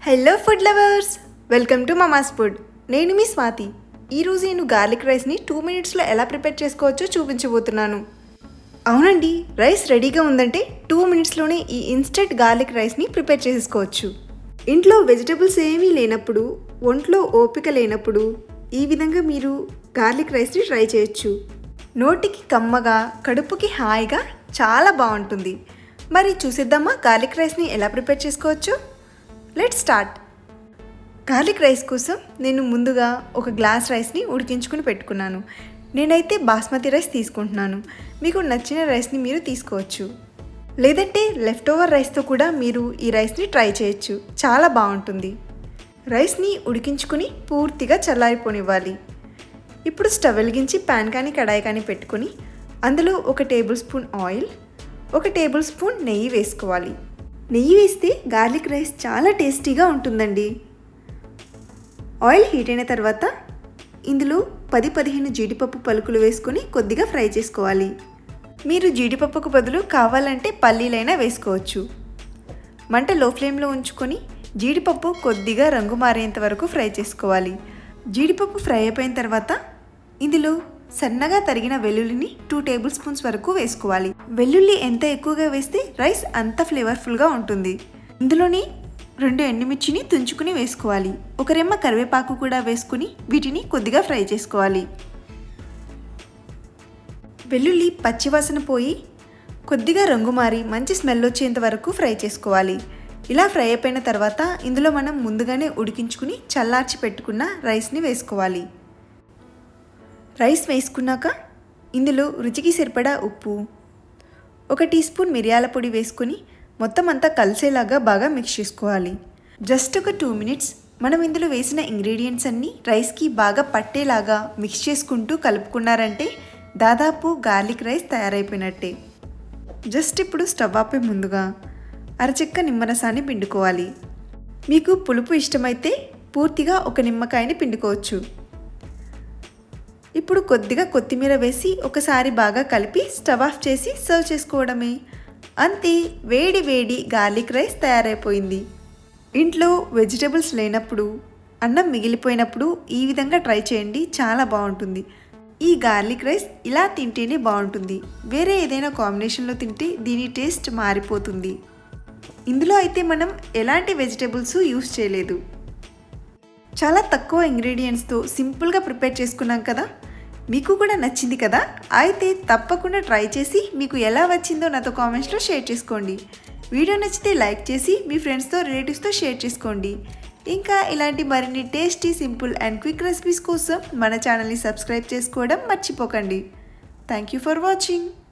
hello food lovers welcome to Mama's food నేను మీ స్వాతి ఈరోజు నేను గార్లిక్ రైస్ని టూ మినిట్స్లో ఎలా ప్రిపేర్ చేసుకోవచ్చో చూపించబోతున్నాను అవునండి రైస్ రెడీగా ఉందంటే టూ మినిట్స్లోనే ఈ ఇన్స్టెంట్ గార్లిక్ రైస్ని ప్రిపేర్ చేసుకోవచ్చు ఇంట్లో వెజిటబుల్స్ ఏమీ లేనప్పుడు ఒంట్లో ఓపిక లేనప్పుడు ఈ విధంగా మీరు గార్లిక్ రైస్ని ట్రై చేయొచ్చు నోటికి కమ్మగా కడుపుకి హాయిగా చాలా బాగుంటుంది మరి చూసేద్దామా గార్లిక్ రైస్ని ఎలా ప్రిపేర్ చేసుకోవచ్చు లెట్ స్టార్ట్ గార్లిక్ రైస్ కోసం నేను ముందుగా ఒక గ్లాస్ రైస్ని ఉడికించుకుని పెట్టుకున్నాను నేనైతే బాస్మతి రైస్ తీసుకుంటున్నాను మీకు నచ్చిన రైస్ని మీరు తీసుకోవచ్చు లేదంటే లెఫ్ట్ ఓవర్ రైస్తో కూడా మీరు ఈ రైస్ని ట్రై చేయొచ్చు చాలా బాగుంటుంది రైస్ని ఉడికించుకుని పూర్తిగా చల్లారిపోనివ్వాలి ఇప్పుడు స్టవ్ వెలిగించి ప్యాన్ కానీ కడాయి కానీ పెట్టుకొని అందులో ఒక టేబుల్ స్పూన్ ఆయిల్ ఒక టేబుల్ స్పూన్ నెయ్యి వేసుకోవాలి నెయ్యి వేస్తే గార్లిక్ రైస్ చాలా టేస్టీగా ఉంటుందండి ఆయిల్ హీట్ అయిన తర్వాత ఇందులో పది పదిహేను జీడిపప్పు పలుకులు వేసుకొని కొద్దిగా ఫ్రై చేసుకోవాలి మీరు జీడిపప్పుకు బదులు కావాలంటే పల్లీలైనా వేసుకోవచ్చు మంట లో ఫ్లేమ్లో ఉంచుకొని జీడిపప్పు కొద్దిగా రంగు మారేంత వరకు ఫ్రై చేసుకోవాలి జీడిపప్పు ఫ్రై అయిపోయిన తర్వాత ఇందులో సన్నగా తరిగిన వెల్లుల్లిని టూ టేబుల్ స్పూన్స్ వరకు వేసుకోవాలి వెల్లుల్లి ఎంత ఎక్కువగా వేస్తే రైస్ అంత ఫ్లేవర్ఫుల్గా ఉంటుంది ఇందులోని రెండు ఎండుమిర్చిని తుంచుకుని వేసుకోవాలి ఒక రెమ్మ కరివేపాకు కూడా వేసుకుని వీటిని కొద్దిగా ఫ్రై చేసుకోవాలి వెల్లుల్లి పచ్చివాసన పోయి కొద్దిగా రంగు మారి మంచి స్మెల్ వచ్చేంత వరకు ఫ్రై చేసుకోవాలి ఇలా ఫ్రై అయిపోయిన తర్వాత ఇందులో మనం ముందుగానే ఉడికించుకుని చల్లార్చి పెట్టుకున్న రైస్ని వేసుకోవాలి రైస్ వేసుకున్నాక ఇందులో రుచికి సరిపడా ఉప్పు ఒక టీ స్పూన్ మిరియాల పొడి వేసుకొని మొత్తం అంతా కలిసేలాగా బాగా మిక్స్ చేసుకోవాలి జస్ట్ ఒక టూ మినిట్స్ మనం ఇందులో వేసిన ఇంగ్రీడియంట్స్ అన్నీ రైస్కి బాగా పట్టేలాగా మిక్స్ చేసుకుంటూ కలుపుకున్నారంటే దాదాపు గార్లిక్ రైస్ తయారైపోయినట్టే జస్ట్ ఇప్పుడు స్టవ్ ఆపే ముందుగా అరచెక్క నిమ్మరసాన్ని పిండుకోవాలి మీకు పులుపు ఇష్టమైతే పూర్తిగా ఒక నిమ్మకాయని పిండుకోవచ్చు ఇప్పుడు కొద్దిగా కొత్తిమీర వేసి ఒకసారి బాగా కలిపి స్టవ్ ఆఫ్ చేసి సర్వ్ చేసుకోవడమే అంతే వేడి వేడి గార్లిక్ రైస్ తయారైపోయింది ఇంట్లో వెజిటబుల్స్ లేనప్పుడు అన్నం మిగిలిపోయినప్పుడు ఈ విధంగా ట్రై చేయండి చాలా బాగుంటుంది ఈ గార్లిక్ రైస్ ఇలా తింటేనే బాగుంటుంది వేరే ఏదైనా కాంబినేషన్లో తింటే దీని టేస్ట్ మారిపోతుంది ఇందులో అయితే మనం ఎలాంటి వెజిటబుల్స్ యూస్ చేయలేదు చాలా తక్కువ ఇంగ్రీడియంట్స్తో సింపుల్గా ప్రిపేర్ చేసుకున్నాం కదా మీకు కూడా నచ్చింది కదా అయితే తప్పకుండా ట్రై చేసి మీకు ఎలా వచ్చిందో నాతో కామెంట్స్లో షేర్ చేసుకోండి వీడియో నచ్చితే లైక్ చేసి మీ ఫ్రెండ్స్తో రిలేటివ్స్తో షేర్ చేసుకోండి ఇంకా ఇలాంటి మరిన్ని tasty simple and quick recipes కోసం మన ఛానల్ని సబ్స్క్రైబ్ చేసుకోవడం మర్చిపోకండి థ్యాంక్ యూ ఫర్ వాచింగ్